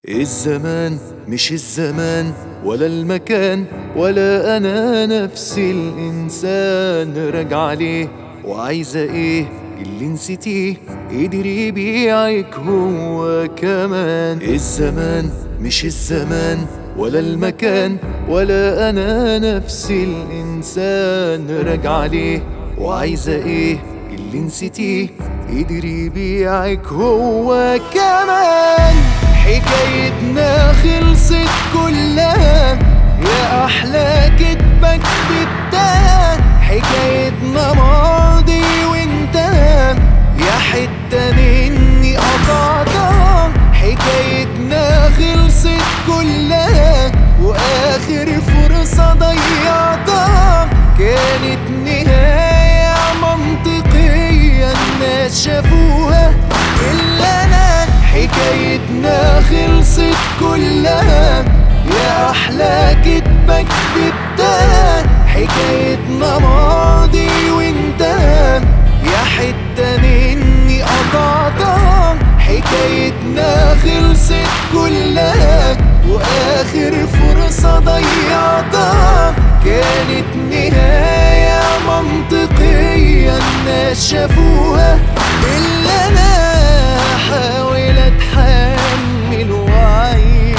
الزمان مش الزمان ولا المكان ولا انا نفسي الانسان راجع ليه وعايزه ايه اللي نسيتيه قدر يبيعك هو كمان الزمان مش الزمان ولا المكان ولا انا نفسي الانسان راجع ليه وعايزه ايه اللي نسيتيه قدر يبيعك هو كمان حكايتنا خلصت كلها يا احلى كدبك بتاع حكايتنا ماضي وانتهى يا حتة مني قطعتها حكايتنا خلصت كلها واخر فرصة ضيعتها كانت نهاية منطقية الناس شافوها إلا أنا حكايتنا خلصت كلها يا أحلى كدبك بتاع حكايتنا ماضي وانتهى يا حتة مني قطعتها حكايتنا خلصت كلها وآخر فرصة ضيعتها كانت نهاية منطقية الناس شافوها إلا أنا أحاول أتحمل وأعيش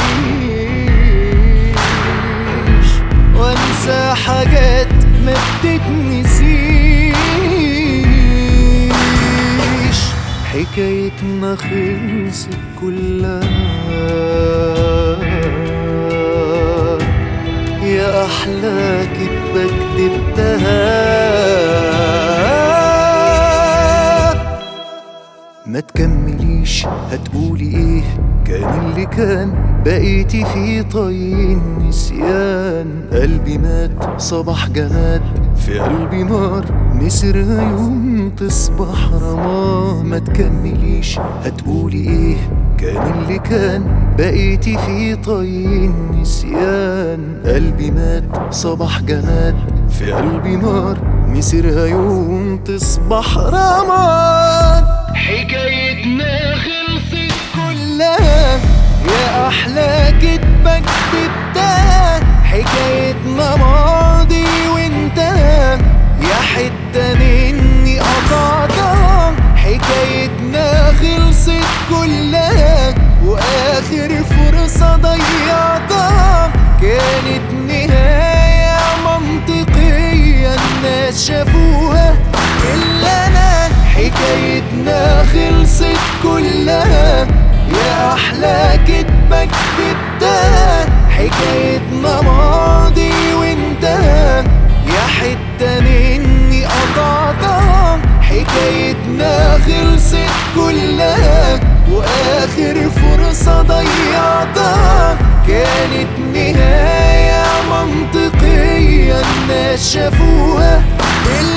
وأنسى حاجات ما بتتنسيش حكايتنا خلصت كلها يا أحلى كدبة كدبتها ما تكمليش هتقولي ايه كان اللي كان بقيتي في طي النسيان قلبي مات صباح جماد في قلبي نار نسر يوم تصبح رماد ما تكمليش هتقولي ايه كان اللي كان بقيتي في طي النسيان قلبي مات صباح جماد في قلبي نار مسيرها يوم تصبح رماد حكايتنا خلصت كلها يا احلى كدبك بتاع حكايتنا ماضي وانتهى يا حتة مني قطعتها حكايتنا خلصت كلها واخر فرصة ضيعتها كانت نهاية منطقية الناس شافوها إلا أنا حكايتنا خلصت كلها يا أحلى كدبك بتاع حكايتنا ماضي وانتهى يا حتة مني قطعتها حكايتنا خلصت كلها وآخر فرصة ضيعتها كانت نهاية منطقية الناس شافوها إلا